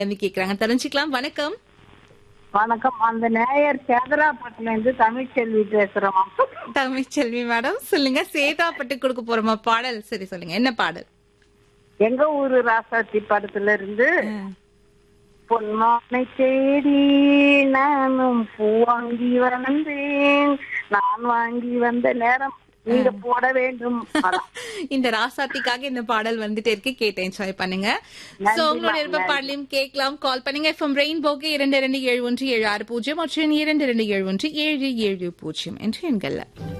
வந்து கேக்குறாங்க தெரிஞ்சுக்கலாம் வணக்கம் வணக்கம் அந்த நேயர் சேதராப்பட்டுல இருந்து தமிழ்ச்செல்வி பேசுறோம் தமிழ்ச்செல்வி மேடம் சொல்லுங்க சேதாப்பட்டு கொடுக்க போறோமா பாடல் சரி சொல்லுங்க என்ன பாடல் எங்க ஊரு ராசாத்தி படத்துல இருந்து பொன்மானை தேடி நானும் பூ வாங்கி வந்தேன் நான் வாங்கி வந்த நேரம் நீங்க போட வேண்டும் அதான். இந்த ராசாத்திக்காக இந்த பாடல் வந்துட்டு இருக்கு கேட்டு என்ஜாய் பண்ணுங்க சோ உங்களோட விருப்ப பாடலையும் கேட்கலாம் கால் பண்ணுங்க எஃப்எம் ரெயின்போக்கு இரண்டு இரண்டு ஏழு ஒன்று ஏழு ஆறு பூஜ்ஜியம் மற்றும் இரண்டு இரண்டு ஏழு ஒன்று ஏழு ஏழு பூஜ்ஜியம் என்று எண்கள்ல